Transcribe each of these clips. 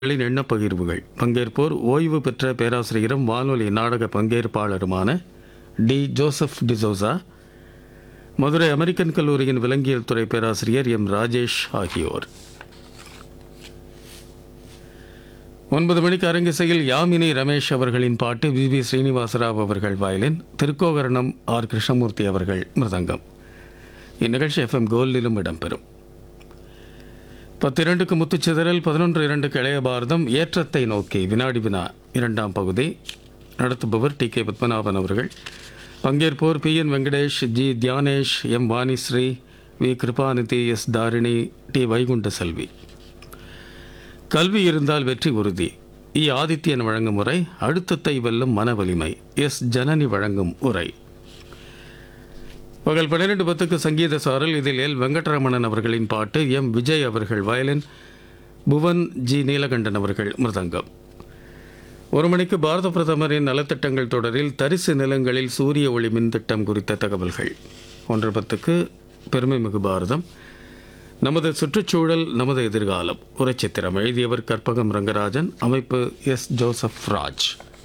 களின் எண்ணப்பகிர்வுகள் பங்கேற்போர் ஓய்வு பெற்ற பேராசிரியரும் வானொலி நாடக பங்கேற்பாளருமான டி ஜோசப் டிசோசா மதுரை அமெரிக்கன் கல்லூரியின் விலங்கியல் துறை பேராசிரியர் எம் ராஜேஷ் ஆகியோர் ஒன்பது மணிக்கு அரங்கிசையில் யாமினி ரமேஷ் அவர்களின் பாட்டு வி வி ஸ்ரீனிவாசராவ் அவர்கள் வயலின் திருக்கோகரணம் ஆர் கிருஷ்ணமூர்த்தி அவர்கள் மிருதங்கம் இந்நிகழ்ச்சி எஃப்எம் கோல்டிலும் இடம்பெறும் பத்து இரண்டுக்கு முத்துச்சிதறல் பதினொன்று இரண்டுக்கு இளைய பாரதம் ஏற்றத்தை நோக்கி வினாடி வினா இரண்டாம் பகுதி நடத்துபவர் டி கே பத்மநாபன் அவர்கள் பங்கேற்போர் P N Venkatesh G Dhyanesh M Vanishree V Kirubanidhi S Tharini T Vaikunda Selvi கல்வி இருந்தால் வெற்றி உறுதி இ ஆதித்யன் வழங்கும் உரை அழுத்தத்தை வெல்லும் மன வலிமை எஸ் ஜனனி வழங்கும் உரை பகல் பன்னிரெண்டு பத்துக்கு சங்கீத சாரல் இதில் எல் வெங்கடரமணன் அவர்களின் பாட்டு எம் விஜய் அவர்கள் வயலின் புவன் ஜி நீலகண்டன் அவர்கள் மிருதங்கம் ஒரு மணிக்கு பாரத பிரதமரின் நலத்திட்டங்கள் தொடரில் தரிசு நிலங்களில் சூரிய ஒளி மின் திட்டம் குறித்த தகவல்கள் ஒன்று பத்துக்கு பெருமைமிகு பாரதம் நமது சுற்றுச்சூழல் நமது எதிர்காலம் உரைச்சித்திரம் எழுதியவர் கற்பகம் ரங்கராஜன் அமைப்பு எஸ் ஜோசப் ராஜ்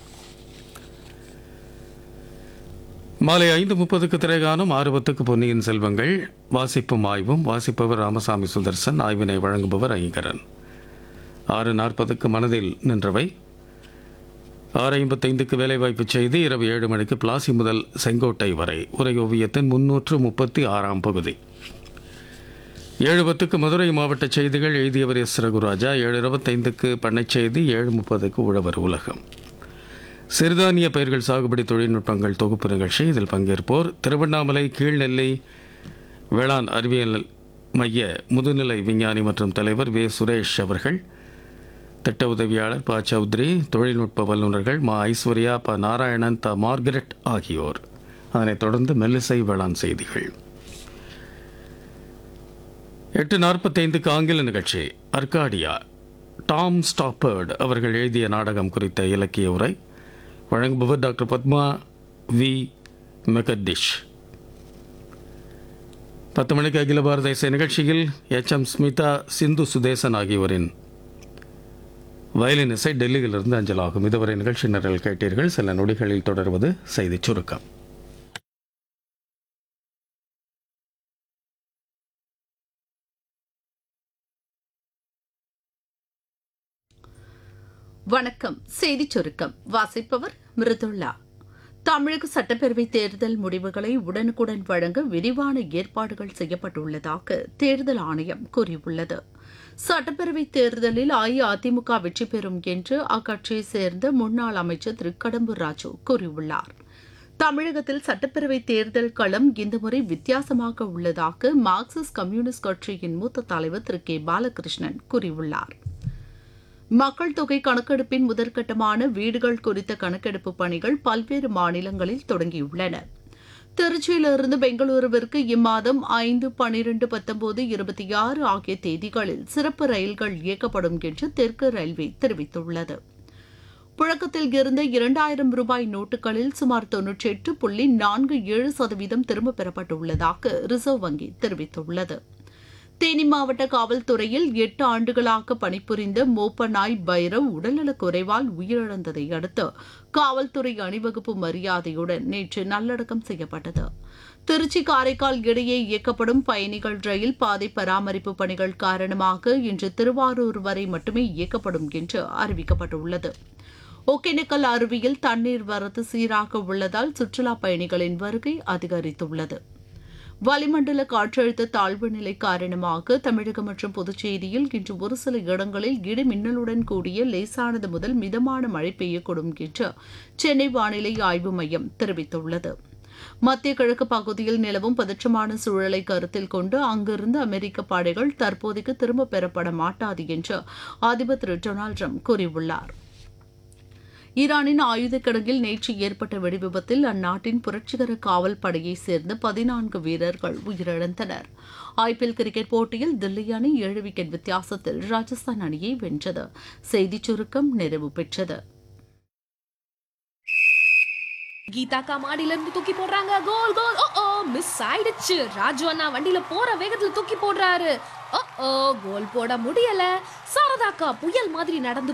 மாலை ஐந்து முப்பதுக்கு திரைகாணும் ஆறு பத்துக்கு பொன்னியின் செல்வங்கள் வாசிப்பும் ஆய்வும் வாசிப்பவர் ராமசாமி சுதர்சன் ஆய்வினை வழங்குபவர் ஐங்கரன் ஆறு நாற்பதுக்கு மனதில் நின்றவை ஆறு ஐம்பத்தைந்துக்கு வேலைவாய்ப்பு செய்தி இரவு ஏழு மணிக்கு பிளாசி முதல் செங்கோட்டை வரை உரை ஓவியத்தின் முன்னூற்று முப்பத்தி ஆறாம் பகுதி ஏழு பத்துக்கு மதுரை மாவட்ட செய்திகள் எழுதியவர் எஸ் ரகுராஜா ஏழு இருபத்தைந்துக்கு பண்ணைச் செய்தி ஏழு முப்பதுக்கு உழவர் உலகம் சிறுதானிய பயிர்கள் சாகுபடி தொழில்நுட்பங்கள் தொகுப்பு நிகழ்ச்சி இதில் பங்கேற்போர் திருவண்ணாமலை கீழ்நெல்லை வேளாண் அறிவியல் மைய முதுநிலை விஞ்ஞானி மற்றும் தலைவர் வே சுரேஷ் அவர்கள் திட்ட உதவியாளர் ப சௌத்ரி தொழில்நுட்ப வல்லுநர்கள் மா ஐஸ்வர்யா ப நாராயணன் த மார்கரெட் ஆகியோர் அதனைத் தொடர்ந்து மெல்லிசை வேளாண் செய்திகள் எட்டு நாற்பத்தைந்துக்கு ஆங்கில நிகழ்ச்சி அர்காடியா டாம் ஸ்டாப்பர்ட் அவர்கள் எழுதிய நாடகம் குறித்த இலக்கிய உரை வழங்குபவர் டாக்டர் பத்மா வி மெகடிஷ் பத்து மணிக்கு அகில பாரத இசை நிகழ்ச்சியில் எச் எம் ஸ்மிதா சிந்து சுதேசன் ஆகியோரின் வயலின் இசை டெல்லியிலிருந்து அஞ்சலாகும் இதுவரை நிகழ்ச்சி நிரல் கேட்டீர்கள் சில நொடிகளில் தொடர்வது செய்திச் சுருக்கம் வணக்கம் செய்திச் சுருக்கம் வாசிப்பவர் மிருதுல்லா தமிழக சட்டப்பேரவை தேர்தல் முடிவுகளை உடனுக்குடன் வழங்க விரிவான ஏற்பாடுகள் செய்யப்பட்டுள்ளதாக தேர்தல் ஆணையம் கூறியுள்ளது சட்டப்பேரவை தேர்தலில் அஇஅதிமுக வெற்றி பெறும் என்று அக்கட்சியைச் சேர்ந்த முன்னாள் அமைச்சர் திரு கடம்பூர் ராஜு கூறியுள்ளார் தமிழகத்தில் சட்டப்பேரவை தேர்தல் களம் இந்த முறை வித்தியாசமாக உள்ளதாக மார்க்சிஸ்ட் கம்யூனிஸ்ட் கட்சியின் மூத்த தலைவர் திரு கே பாலகிருஷ்ணன் கூறியுள்ளார் மக்கள் தொகை கணக்கெடுப்பின் முதற்கட்டமான வீடுகள் குறித்த கணக்கெடுப்பு பணிகள் பல்வேறு மாநிலங்களில் தொடங்கியுள்ளன திருச்சியிலிருந்து பெங்களூருவிற்கு இம்மாதம் ஐந்து பனிரெண்டு பத்தொன்பது இருபத்தி ஆறு ஆகிய தேதிகளில் சிறப்பு ரயில்கள் இயக்கப்படும் என்று தெற்கு ரயில்வே தெரிவித்துள்ளது புழக்கத்தில் இருந்த இரண்டாயிரம் ரூபாய் நோட்டுகளில் சுமார் தொன்னூற்றி எட்டு புள்ளி நான்கு ஏழு சதவீதம் திரும்பப் பெறப்பட்டுள்ளதாக ரிசர்வ் வங்கி தெரிவித்துள்ளது தேனி மாவட்ட காவல்துறையில் எட்டு ஆண்டுகளாக பணிபுரிந்த மோப்ப நாய் பைரவ் உடல்நலக் குறைவால் உயிரிழந்ததை அடுத்து காவல்துறை அணிவகுப்பு மரியாதையுடன் நேற்று நல்லடக்கம் செய்யப்பட்டது திருச்சி காரைக்கால் இடையே இயக்கப்படும் பயணிகள் ரயில் பாதை பராமரிப்பு பணிகள் காரணமாக இன்று திருவாரூர் வரை மட்டுமே இயக்கப்படும் என்று அறிவிக்கப்பட்டுள்ளது ஒகேனக்கல் அருவியில் தண்ணீர் வரத்து சீராக உள்ளதால் சுற்றுலா பயணிகளின் வருகை அதிகரித்துள்ளது வளிமண்டல காற்றழுத்த தாழ்வு நிலை காரணமாக தமிழகம் மற்றும் புதுச்சேரியில் இன்று ஒரு சில இடங்களில் இடி மின்னலுடன் கூடிய லேசானது முதல் மிதமான மழை பெய்யக்கூடும் என்று சென்னை வானிலை ஆய்வு மையம் தெரிவித்துள்ளது மத்திய கிழக்கு பகுதியில் நிலவும் பதற்றமான சூழலை கருத்தில் கொண்டு அங்கிருந்து அமெரிக்க படைகள் தற்போதைக்கு திரும்பப் பெறப்பட மாட்டாது என்று அதிபர் திரு டொனால்டு ட்ரம்ப் கூறியுள்ளார் ஈரானின் ஆயுத கிடங்கில் நேற்று ஏற்பட்ட வெடிவிபத்தில் அந்நாட்டின் புரட்சிகர காவல் படையைச் சேர்ந்த பதினான்கு வீரர்கள் உயிரிழந்தனர் ஐபிஎல் கிரிக்கெட் போட்டியில் தில்லி அணி ஏழு விக்கெட் வித்தியாசத்தில் ராஜஸ்தான் அணியை வென்றது செய்திச் சுருக்கம் நிறைவு பெற்றது கீதா காமாடியில இருந்து தூக்கி போடுறாங்க கோல் கோல் ஓ ஓ மிஸ் ஆயிடுச்சு ராஜு அண்ணா வண்டியில போற வேகத்துல தூக்கி போடுறாரு ஓ ஓ கோல் போட முடியல சாரதாக்கா புயல் மாதிரி நடந்து